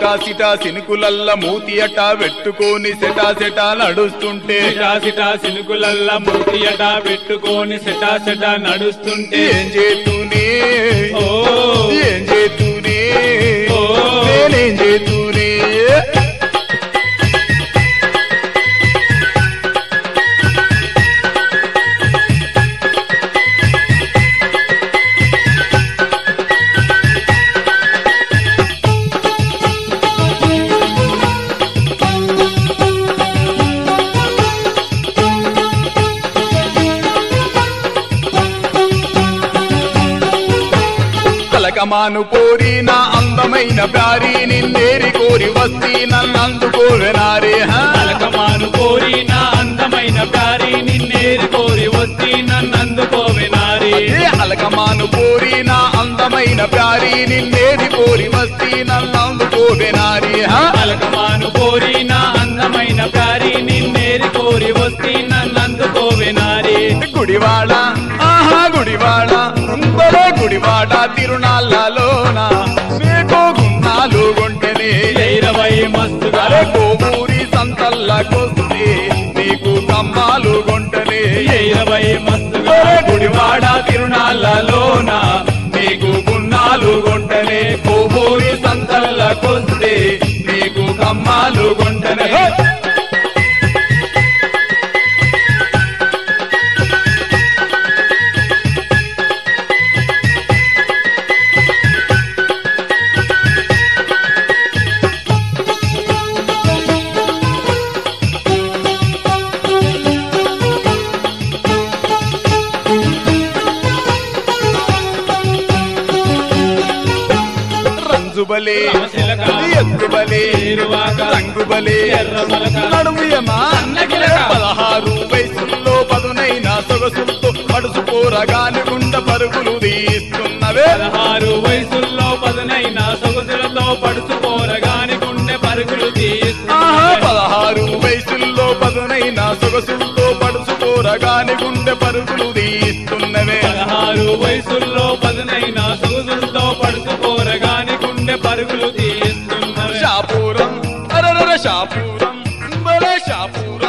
సిటా సిటా సినుకులల్ల మూతి అట పెట్టుకొని సెటా సెటా నడుస్తుంటే సిటా సిటా సినుకులల్ల మూతియట పెట్టుకొని సెటా సెటా నడుస్తుంటే ఏం చేతూనే ఓ ఏం చేతూనే ఓ. నేనేం చేతూనే కలకమాను కోరి నా అందమైన ప్యారి నిన్నేరి కోరి వస్తీ నన్నందుకోవెనారే హా? పలకమాను కోరి నా అందమైన ప్యారి నిన్నేరు కోరి వస్తీ నన్నందుకోవే నారి ఏ అలకమాను కోరి నా అందమైన ప్యారి నిన్నేరి కోరి వస్తీ నన్నందుకోవెనారే హా? పలకమాను కోరి నా అందమైన ప్యారి నిన్నేరు కోరి వస్తీ నన్నందుకోవే నారి గుడివాడ ఆహా గుడివాడ ఉంబలే గుడివాడ తిరునాళ్ళలోన మీకు గున్నాలు గుంటెనే ఇరవై మస్తుగా అరే కోమూరి సంతల్లకొస్తే నీకు కమ్మాలు గుంటనే ఇరవై మస్తుగా గుడివాడ తిరునాళ్ళలోన నీకు గున్నాలు గుంటనే కోమూరి సంతల్లకొస్తే నీకు కమ్మాలు గుంటనే రంజుబలే రామచిలక, ఎత్తుబలే ఏరువాక, రంగుబలే ఎర్రమలక, నడుముయమా అన్నగిలక. పదహారు వయసుల్లో పదునైన సొగసులతో పడుసు పోరగాని గుండ పరుగులు తీస్తున్నవే పదహారు వయసుల్లో పదునైన సొగసులతో పడుచుకోరగాని గుండె పరుగులు ఆహా తీస్తున్నా పదహారు వయసుల్లో పదునైన సొగసులతో పడుసు పోరగాని గుండె పరుగులు తీస్తున్నవే పదహారు వయసుల్లో పదునైన సొగసులతో పడుచుకోరగాని గుండె పరుగులు తీస్తున్నవే షాపూరం అరరర షాపూరం బలే షాపూరం